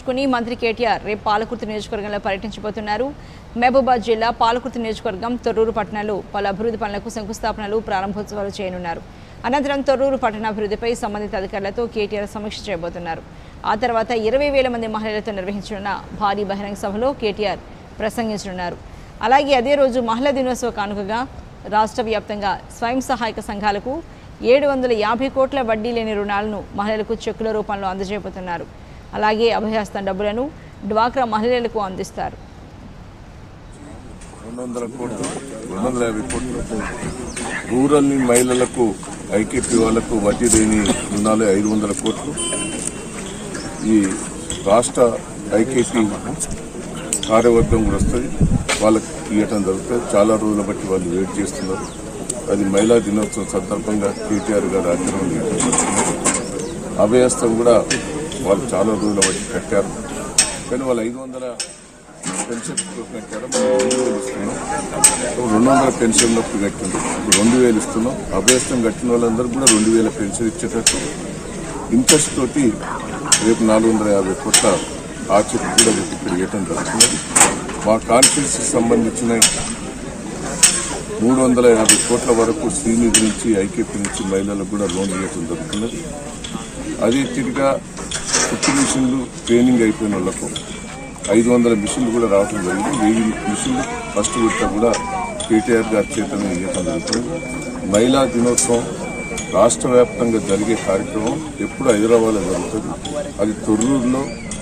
పురస్కరించుకుని మంత్రి కేటీఆర్ రేపు పాలకుర్తి నియోజకవర్గంలో పర్యటించబోతున్నారు మహబూబాద్ జిల్లా పాలకుర్తి నియోజకవర్గం తొర్రూరు పట్టణంలో పలు అభివృద్ధి పనులకు శంకుస్థాపనలు ప్రారంభోత్సవాలు చేయనున్నారు అనంతరం తొర్రూరు పట్టణాభివృద్ధిపై సంబంధిత అధికారులతో కేటీఆర్ సమీక్ష చేయబోతున్నారు ఆ తర్వాత ఇరవై వేల మంది మహిళలతో నిర్వహించనున్న భారీ బహిరంగ సభలో కేటీఆర్ ప్రసంగించనున్నారు అలాగే అదే రోజు మహిళా దినోత్సవ కానుకగా రాష్ట్ర వ్యాప్తంగా స్వయం సహాయక సంఘాలకు ఏడు వందల యాభై కోట్ల వడ్డీ లేని రుణాలను మహిళలకు చెక్కుల రూపంలో అందజేయబోతున్నారు అలాగే అభయహస్తం డబ్బులను డ్వాక్రా మహిళలకు అందిస్తారు రెండు వందల కోట్లు రెండు వందల యాభై కోట్లు రూరల్ మహిళలకు ఐకేపీ వాళ్లకు వడ్డీ లేని రుణాలు ఐదు వందల కోట్లు ఈ రాష్ట్ర ఐకేపీ కార్యవర్గం కూడా వస్తుంది వాళ్ళకి ఇవ్వటం జరుగుతుంది చాలా రోజుల బట్టి వాళ్ళు వెయిట్ చేస్తున్నారు అది మహిళా దినోత్సవం సందర్భంగా కేటీఆర్ గారు ఆధ్వర్యంలో ఇవ్వటం జరుగుతున్నది. అభయస్థం కూడా వాళ్ళు చాలా రోజుల బట్టి కట్టారు కానీ వాళ్ళు ఐదు వందల పెన్షన్ కట్టారు మనం రెండు వేలు ఇస్తున్నాం రెండు వందల పెన్షన్లకు కట్టింది ఇప్పుడు రెండు వేలు ఇస్తున్నాం అభయస్థం కట్టిన వాళ్ళందరూ కూడా రెండు వేల పెన్షన్ ఇచ్చేటట్టు ఇంట్రెస్ట్ తోటి రేపు నాలుగు వందల యాభై కోట్ల ఆ చెక్ కూడా మీకు ఇక్కడ ఇవ్వటం జరుగుతున్నది మా కాన్ఫరెన్స్కి సంబంధించిన మూడు వందల యాభై కోట్ల వరకు శ్రీనిధి నుంచి ఐకేపీ నుంచి మహిళలకు కూడా లోన్ ఇవ్వటం జరుగుతున్నది అదే తిరిగా కుట్టు మిషన్లు ట్రైనింగ్ అయిపోయిన వాళ్ళకు ఐదు వందల మిషన్లు కూడా రావడం జరిగింది వెయ్యి మిషన్లు ఫస్ట్ విడత కూడా కేటీఆర్ గారి చేతనే ఇవ్వటం జరుగుతుంది మహిళా దినోత్సవం రాష్ట్ర వ్యాప్తంగా జరిగే కార్యక్రమం ఎప్పుడు హైదరాబాద్లో జరుగుతుంది అది తొర్రూరులో